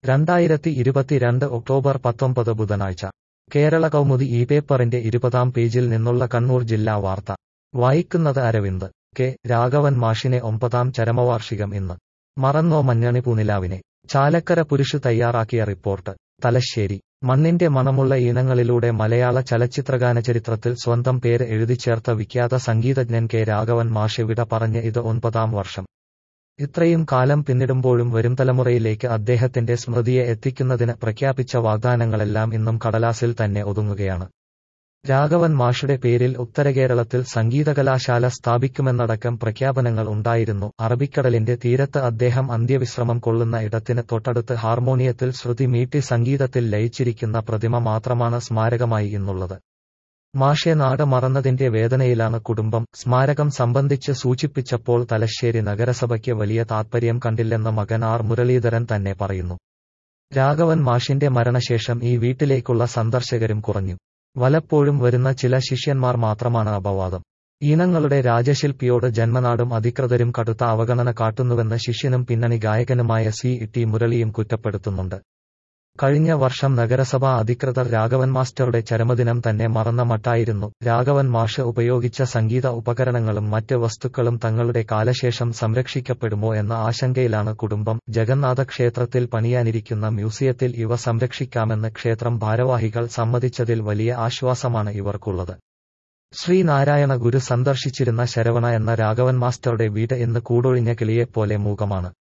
രണ്ടായിരത്തി ഇരുപത്തിരണ്ട് ഒക്ടോബർ പത്തൊമ്പത് ബുധനാഴ്ച കേരള കൗമുദി ഈ പേപ്പറിന്റെ ഇരുപതാം പേജിൽ നിന്നുള്ള കണ്ണൂർ ജില്ലാ വാർത്ത വായിക്കുന്നത് അരവിന്ദ് കെ രാഘവൻ മാഷിനെ ഒമ്പതാം ചരമവാർഷികം ഇന്ന് മറന്നോ മഞ്ഞണി പൂനിലാവിനെ ചാലക്കര പുരുഷ് തയ്യാറാക്കിയ റിപ്പോർട്ട് തലശ്ശേരി മണ്ണിന്റെ മണമുള്ള ഈണങ്ങളിലൂടെ മലയാള ചലച്ചിത്രഗാന ചരിത്രത്തിൽ സ്വന്തം പേര് എഴുതിച്ചേർത്ത വിഖ്യാത സംഗീതജ്ഞൻ കെ രാഘവൻ മാഷ് വിട പറഞ്ഞ് ഇത് ഒൻപതാം വർഷം ഇത്രയും കാലം പിന്നിടുമ്പോഴും വരും തലമുറയിലേക്ക് അദ്ദേഹത്തിന്റെ സ്മൃതിയെ എത്തിക്കുന്നതിന് പ്രഖ്യാപിച്ച വാഗ്ദാനങ്ങളെല്ലാം ഇന്നും കടലാസിൽ തന്നെ ഒതുങ്ങുകയാണ് രാഘവൻ മാഷുടെ പേരിൽ ഉത്തരകേരളത്തിൽ സംഗീതകലാശാല സ്ഥാപിക്കുമെന്നടക്കം പ്രഖ്യാപനങ്ങൾ ഉണ്ടായിരുന്നു അറബിക്കടലിന്റെ തീരത്ത് അദ്ദേഹം അന്ത്യവിശ്രമം കൊള്ളുന്ന ഇടത്തിന് തൊട്ടടുത്ത് ഹാർമോണിയത്തിൽ ശ്രുതി മീട്ടി സംഗീതത്തിൽ ലയിച്ചിരിക്കുന്ന പ്രതിമ മാത്രമാണ് സ്മാരകമായി ഇന്നുള്ളത് മാഷെ നാട് മറന്നതിന്റെ വേദനയിലാണ് കുടുംബം സ്മാരകം സംബന്ധിച്ച് സൂചിപ്പിച്ചപ്പോൾ തലശ്ശേരി നഗരസഭയ്ക്ക് വലിയ താത്പര്യം കണ്ടില്ലെന്ന് മകൻ ആർ മുരളീധരൻ തന്നെ പറയുന്നു രാഘവൻ മാഷിന്റെ മരണശേഷം ഈ വീട്ടിലേക്കുള്ള സന്ദർശകരും കുറഞ്ഞു വലപ്പോഴും വരുന്ന ചില ശിഷ്യന്മാർ മാത്രമാണ് അപവാദം ഈണങ്ങളുടെ രാജശില്പിയോട് ജന്മനാടും അധികൃതരും കടുത്ത അവഗണന കാട്ടുന്നുവെന്ന് ശിഷ്യനും പിന്നണി ഗായകനുമായ സി ടി മുരളിയും കുറ്റപ്പെടുത്തുന്നുണ്ട് കഴിഞ്ഞ വർഷം നഗരസഭാ അധികൃതർ രാഘവൻ മാസ്റ്ററുടെ ചരമദിനം തന്നെ മറന്ന മട്ടായിരുന്നു രാഘവൻ മാഷ് ഉപയോഗിച്ച സംഗീത ഉപകരണങ്ങളും മറ്റ് വസ്തുക്കളും തങ്ങളുടെ കാലശേഷം സംരക്ഷിക്കപ്പെടുമോ എന്ന ആശങ്കയിലാണ് കുടുംബം ജഗന്നാഥ ക്ഷേത്രത്തിൽ പണിയാനിരിക്കുന്ന മ്യൂസിയത്തിൽ ഇവ സംരക്ഷിക്കാമെന്ന് ക്ഷേത്രം ഭാരവാഹികൾ സമ്മതിച്ചതിൽ വലിയ ആശ്വാസമാണ് ഇവർക്കുള്ളത് ശ്രീനാരായണ ഗുരു സന്ദർശിച്ചിരുന്ന ശരവണ എന്ന രാഘവൻ മാസ്റ്ററുടെ വീട് ഇന്ന് കൂടൊഴിഞ്ഞ കിളിയെപ്പോലെ മൂകമാണ്